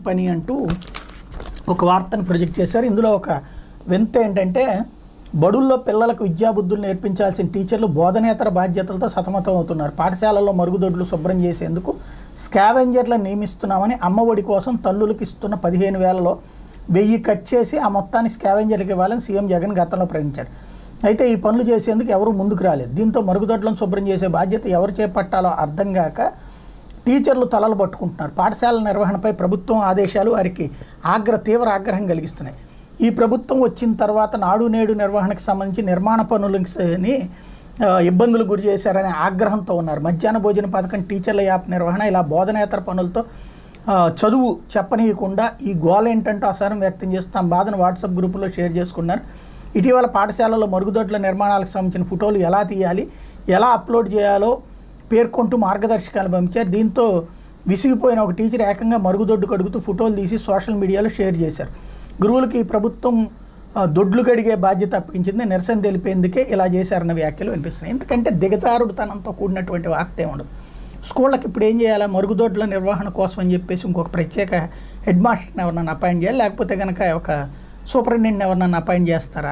పని అంటూ ఒక వార్తను ప్రొజెక్ట్ చేశారు ఇందులో ఒక వింత ఏంటంటే బడుల్లో పిల్లలకు విద్యాబుద్ధులు నేర్పించాల్సిన టీచర్లు బోధనేతర బాధ్యతలతో సతమతం అవుతున్నారు పాఠశాలల్లో మరుగుదొడ్లు శుభ్రం చేసేందుకు స్కావెంజర్లను నియమిస్తున్నామని అమ్మఒడి కోసం తల్లులకు ఇస్తున్న పదిహేను వేలలో వెయ్యి కట్ చేసి ఆ మొత్తాన్ని స్కావెంజర్లకు ఇవ్వాలని సీఎం జగన్ గతంలో ప్రకటించారు అయితే ఈ పనులు చేసేందుకు ఎవరు ముందుకు రాలేదు దీంతో మరుగుదొడ్లను శుభ్రం చేసే బాధ్యత ఎవరు చేపట్టాలో అర్థం కాక టీచర్లు తలలు పట్టుకుంటున్నారు పాఠశాలల నిర్వహణపై ప్రభుత్వం ఆదేశాలు వారికి ఆగ్ర తీవ్ర ఆగ్రహం కలిగిస్తున్నాయి ఈ ప్రభుత్వం వచ్చిన తర్వాత నాడు నేడు నిర్వహణకు సంబంధించి నిర్మాణ పనులని ఆ, ఇబ్బందులు గురి చేశారనే ఆగ్రహంతో ఉన్నారు మధ్యాహ్న భోజన పథకం టీచర్ల యాప్ నిర్వహణ ఇలా బోధనేతర పనులతో ఆ, చదువు చెప్పనీయకుండా ఈ గోల ఏంటంటూ అసహనం వ్యక్తం చేస్తూ తమ బాధను వాట్సాప్ గ్రూపులో షేర్ చేసుకున్నారు ఇటీవల పాఠశాలలో మరుగుదొడ్ల నిర్మాణాలకు సంబంధించిన ఫోటోలు ఎలా తీయాలి ఎలా అప్లోడ్ చేయాలో పేర్కొంటూ మార్గదర్శకాలు పంపించారు దీంతో విసిగిపోయిన ఒక టీచర్ ఏకంగా మరుగుదొడ్డు కడుగుతూ ఫోటోలు తీసి సోషల్ మీడియాలో షేర్ చేశారు గురువులకి ఈ ప్రభుత్వం ఆ, దొడ్లు గడిగే బాధ్యత అప్పగించింది నిరసన తెలిపేందుకే ఇలా చేశారన్న వ్యాఖ్యలు వినిపిస్తున్నాయి ఎందుకంటే దిగజారుడుతనంతో కూడినటువంటి వాక్తే ఉండదు స్కూళ్ళకి ఇప్పుడు ఏం చేయాలి మరుగుదొడ్ల నిర్వహణ కోసం అని చెప్పేసి ఇంకొక ప్రత్యేక హెడ్ మాస్టర్ని ఎవరినైనా అపాయింట్ చేయాలి లేకపోతే కనుక ఒక సూపరింటెండెంట్ ఎవరినైనా అపాయింట్ చేస్తారా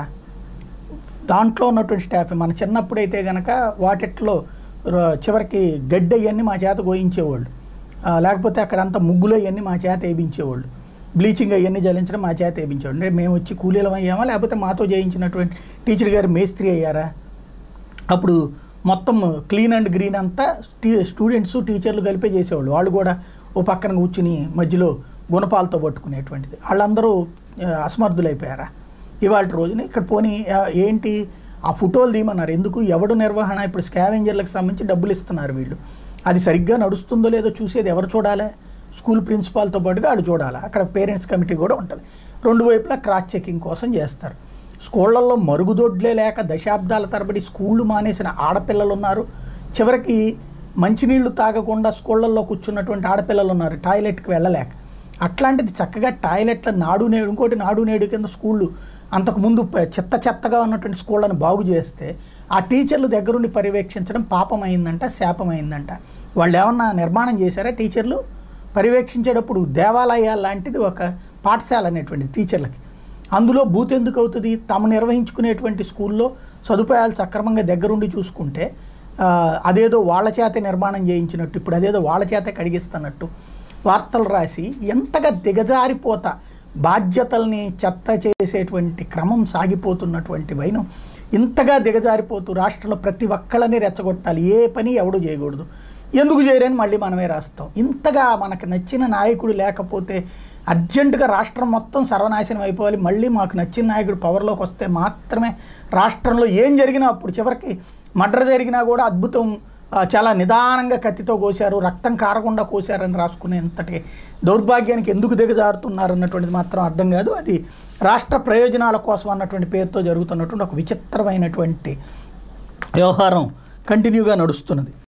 దాంట్లో ఉన్నటువంటి స్టాఫ్ మన చిన్నప్పుడైతే కనుక వాటిట్లో ర- చివరికి గడ్డి అవన్నీ మా చేత గోయించేవాళ్ళు ఆ, లేకపోతే అక్కడంతా ముగ్గులు అవన్నీ మా చేత వేయించేవాళ్ళు బ్లీచింగ్ అవన్నీ జలించడం మా చేత వేయించేవాళ్ళు అంటే మేము వచ్చి కూలీలం అయ్యామా లేకపోతే మాతో చేయించినటువంటి టీచర్ గారు మేస్త్రి అయ్యారా అప్పుడు మొత్తం క్లీన్ అండ్ గ్రీన్ అంతా స్టీ- స్టూడెంట్స్ టీచర్లు కలిపే చేసేవాళ్ళు వాళ్ళు కూడా ఓ పక్కన కూర్చుని మధ్యలో గుణపాలతో పట్టుకునేటువంటిది వాళ్ళందరూ ఆ, అసమర్థులైపోయారా ఇవాళ రోజున ఇక్కడ పోనీ ఆ, ఏంటి ఆ ఫోటోలు తీయమన్నారు ఎందుకు ఎవడు నిర్వహణ ఇప్పుడు స్కావెంజర్లకు సంబంధించి డబ్బులు ఇస్తున్నారు వీళ్ళు అది సరిగ్గా నడుస్తుందో లేదో చూసేది ఎవరు చూడాలి స్కూల్ ప్రిన్సిపాల్తో పాటుగా వాళ్ళు చూడాలి అక్కడ పేరెంట్స్ కమిటీ కూడా ఉంటుంది రెండు వైపులా క్రాస్ చెకింగ్ కోసం చేస్తారు స్కూళ్ళల్లో మరుగుదొడ్లే లేక దశాబ్దాల తరబడి స్కూళ్ళు మానేసిన ఆడపిల్లలు ఉన్నారు చివరికి మంచినీళ్లు తాగకుండా స్కూళ్ళల్లో కూర్చున్నటువంటి ఆడపిల్లలు ఉన్నారు టాయిలెట్కి వెళ్ళలేక అట్లాంటిది చక్కగా టాయిలెట్ల నాడు నేడు ఇంకోటి నాడు నేడు కింద స్కూళ్ళు అంతకుముందు ప- చెత్త చెత్తగా ఉన్నటువంటి స్కూళ్ళను బాగు చేస్తే ఆ టీచర్లు దగ్గరుండి పర్యవేక్షించడం పాపం అయిందంట శాపం అయిందంట వాళ్ళు ఏమన్నా నిర్మాణం చేశారా టీచర్లు పర్యవేక్షించేటప్పుడు దేవాలయాలు లాంటిది ఒక పాఠశాల అనేటువంటిది టీచర్లకి అందులో బూత్ ఎందుకు అవుతుంది తాము నిర్వహించుకునేటువంటి స్కూల్లో సదుపాయాలు సక్రమంగా దగ్గరుండి చూసుకుంటే ఆ, అదేదో వాళ్ళ చేతే నిర్మాణం చేయించినట్టు ఇప్పుడు అదేదో వాళ్ళ చేతే కడిగిస్తున్నట్టు వార్తలు రాసి ఎంతగా దిగజారిపోతా బాధ్యతల్ని చెత్త చేసేటువంటి క్రమం సాగిపోతున్నటువంటి వైనం ఇంతగా దిగజారిపోతూ రాష్ట్రంలో ప్రతి ఒక్కళ్ళని రెచ్చగొట్టాలి ఏ పని ఎవడు చేయకూడదు ఎందుకు చేయరని మళ్ళీ మనమే రాస్తాం ఇంతగా మనకు నచ్చిన నాయకుడు లేకపోతే అర్జెంటుగా రాష్ట్రం మొత్తం సర్వనాశనం అయిపోవాలి మళ్ళీ మాకు నచ్చిన నాయకుడు పవర్లోకి వస్తే మాత్రమే రాష్ట్రంలో ఏం జరిగినా అప్పుడు చివరికి మర్డర్ జరిగినా కూడా అద్భుతం ఆ, చాలా నిదానంగా కత్తితో కోశారు రక్తం కారకుండా కోశారని రాసుకునేంతటి దౌర్భాగ్యానికి ఎందుకు దిగజారుతున్నారు అన్నటువంటిది మాత్రం అర్థం కాదు అది రాష్ట్ర ప్రయోజనాల కోసం అన్నటువంటి పేరుతో జరుగుతున్నటువంటి ఒక విచిత్రమైనటువంటి వ్యవహారం కంటిన్యూగా నడుస్తున్నది